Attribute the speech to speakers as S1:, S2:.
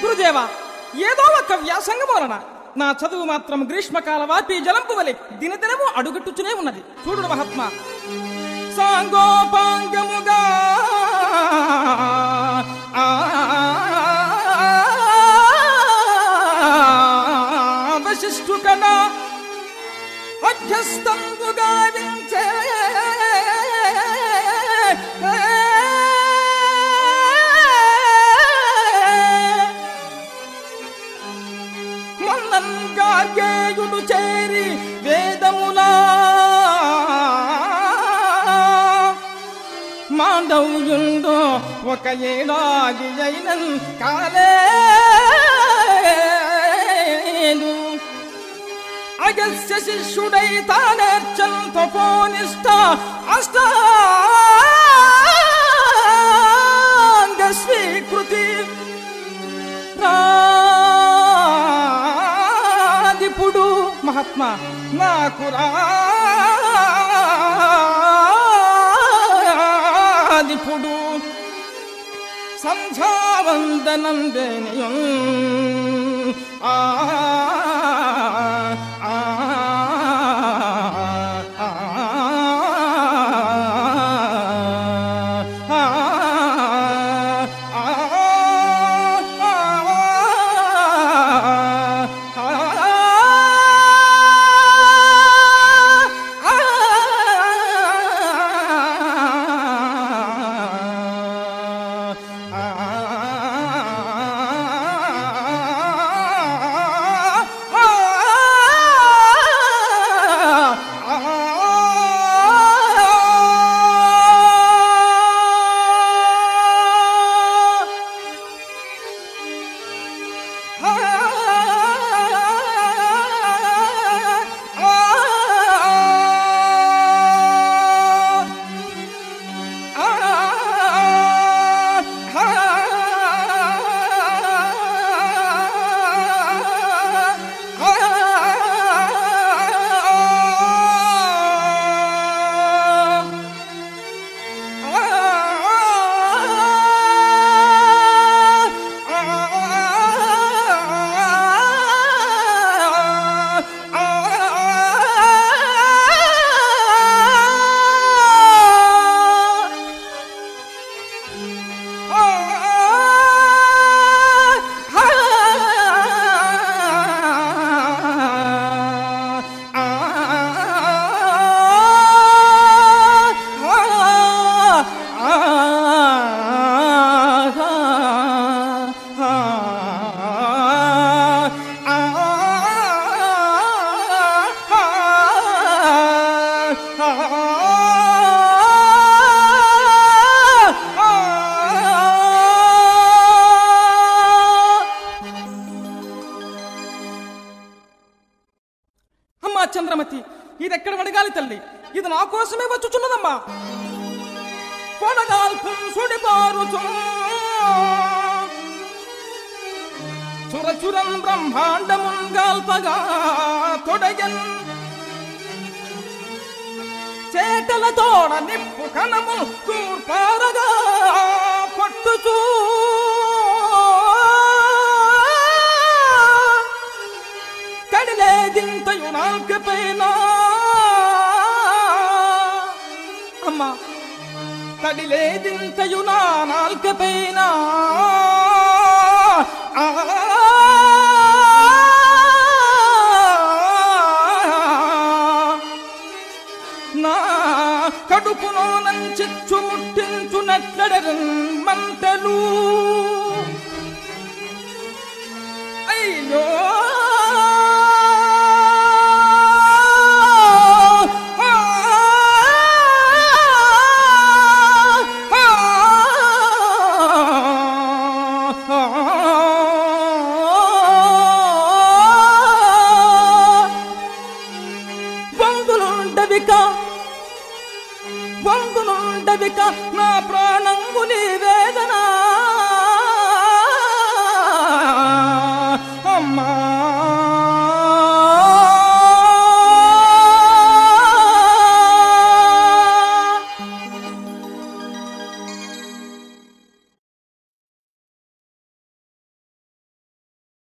S1: గురుదేవ ఏదో ఒక వ్యాసంగం వలన నా చదువు మాత్రం గ్రీష్మకాల వాపి జలంపు వలె దినదినము అడుగట్టుచునే ఉన్నది చూడు మహాత్మా సాంగోపాంగముగా ఆ, వశిష్ఠు కన్నా అధ్యస్తంబుగా వించే మన్నంగార్గేయుడు చేరి వేదములా మాండవ్యుండు ఒక ఏడాది అయినన్ కాలేదు అగస్య శిష్యుడై తానేర్చన్ తపోనిష్ట అష్టాంగ స్వీకృతి రాదిపుడు మహాత్మా నాకు రాదిపుడు సంధ్యావందనం దేనియం ఆ ఆ, ఆ, ఆ, అమ్మా చంద్రమతి ఇది ఎక్కడ అడగాలి తల్లి ఇది నా కోసమే వచ్చుచున్నదమ్మా కొనగాల్పం సుడిపారుచు చురచురం బ్రహ్మాండమున్ గాల్పగా తొడగన్ చేటల తోడ నిప్పు కణము తూర్పారగా పట్టుచూ కడిలేదింతయు నాల్క పైన అమ్మా కడిలేదింతయు నా నాల్క పైన ఆ నా కడుపులో నంచిచ్చు ముట్టించునట్లడరు